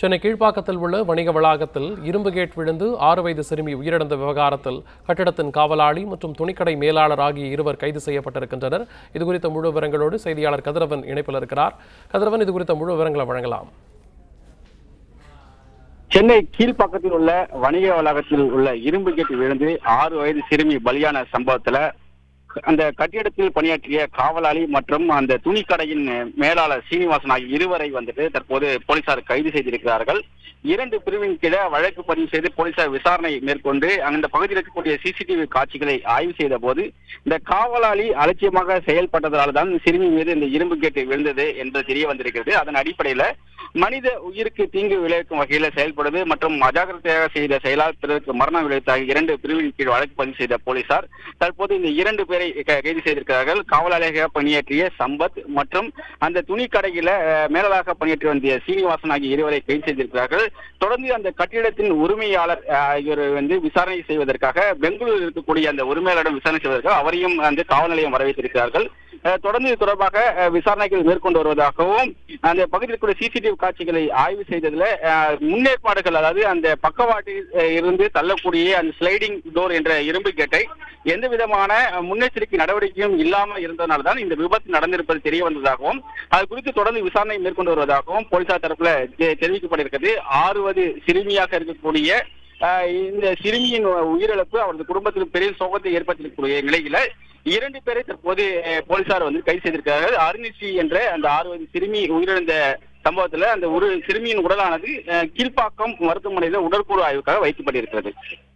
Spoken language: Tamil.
சென்னை கீழ்ப்பாக்கத்தில் உள்ள வணிக வளாகத்தில் இரும்பு கேட் விழுந்து ஆறு வயது சிறுமி உயிரிழந்த விவகாரத்தில் கட்டிடத்தின் காவலாளி மற்றும் துணிக்கடை மேலாளர் ஆகிய இருவர் கைது செய்யப்பட்டிருக்கின்றனர் இதுகுறித்த முழு விவரங்களோடு செய்தியாளர் கதிரவன் இணைப்பில் இருக்கிறார் கதிரவன் இதுகுறித்த முழு விவரங்களை வழங்கலாம் சென்னை கீழ்ப்பாக்கத்தில் உள்ள வணிக வளாகத்தில் உள்ள இரும்பு கேட் விழுந்து ஆறு வயது சிறுமி பலியான சம்பவத்துல அந்த கட்டிடத்தில் பணியாற்றிய காவலாளி மற்றும் அந்த துணிக்கடையின் மேலாளர் சீனிவாசன் ஆகிய இருவரை வந்துட்டு தற்போது போலீசார் கைது செய்திருக்கிறார்கள் இரண்டு பிரிவின் கீழே வழக்கு பதிவு செய்து போலீசார் விசாரணை மேற்கொண்டு அந்த பகுதியில் இருக்கக்கூடிய சிசிடிவி காட்சிகளை ஆய்வு செய்த போது இந்த காவலாளி அலட்சியமாக செயல்பட்டதால் தான் சிறுமி மீது இந்த இரும்பு கேட்டு விழுந்தது என்று தெரிய வந்திருக்கிறது அதன் அடிப்படையில மனித உயிருக்கு தீங்கு விளைவிக்கும் வகையில செயல்படுவது மற்றும் அஜாக்கிரதையாக செய்த செயலால் பிறருக்கு மரணம் விளைவித்த ஆகிய இரண்டு பிரிவின் கீழ் வழக்கு பதிவு செய்த போலீசார் தற்போது இந்த இரண்டு பேரை க- கைது செய்திருக்கிறார்கள் காவலாளியாக பணியாற்றிய சம்பத் மற்றும் அந்த துணி கடையில அஹ், மேலாளராக பணியாற்றி வந்த சீனிவாசன் ஆகிய இருவரை கைது செய்திருக்கிறார்கள் தொடர்ந்து அந்த கட்டிடத்தின் உரிமையாளர் அஹ், இவர் வந்து விசாரணை செய்வதற்காக பெங்களூரில் இருக்கக்கூடிய அந்த உரிமையாளரிடம் விசாரணை செய்வதற்காக அவரையும் அந்த காவல் நிலையம் வரவேற்றிருக்கிறார்கள் அஹ், தொடர்ந்து இது தொடர்பாக அஹ், விசாரணைகள் மேற்கொண்டு வருவதாகவும் அந்த பகுதியில் இருக்கக்கூடிய சிசிடிவி காட்சிகளை ஆய்வு செய்ததுல அஹ், முன்னேற்பாடுகள் அதாவது அந்த பக்கவாட்டில் அஹ், இருந்து தள்ளக்கூடிய அந்த ஸ்லைடிங் டோர் என்ற இரும்பு கேட்டை எந்த விதமான அஹ், முன்னெச்சரிக்கை நடவடிக்கையும் இல்லாமல் இருந்ததனால தான் இந்த விபத்து நடந்திருப்பது தெரிய வந்ததாகவும் அது குறித்து தொடர்ந்து விசாரணை மேற்கொண்டு வருவதாகவும் போலீசார் தரப்புல தெ- தெரிவிக்கப்பட்டிருக்கிறது ஆறுவது சிறுமியாக இருக்கக்கூடிய அஹ், இந்த சிறுமியின் உயிரிழப்பு அவரது குடும்பத்தில் பெரிய சோகத்தை ஏற்படுத்தக்கூடிய நிலையில இரண்டு பேரை தற்போது அஹ், போலீசார் வந்து கைது செய்திருக்கிறார்கள் அருணிஷி என்ற அந்த ஆறு வயது சிறுமி உயிரிழந்த சம்பவத்துல அந்த ஒரு சிறுமியின் உடலானது அஹ், கீழ்ப்பாக்கம் மருத்துவமனையில உடற்கூறு ஆய்வுக்காக வைக்கப்பட்டிருக்கிறது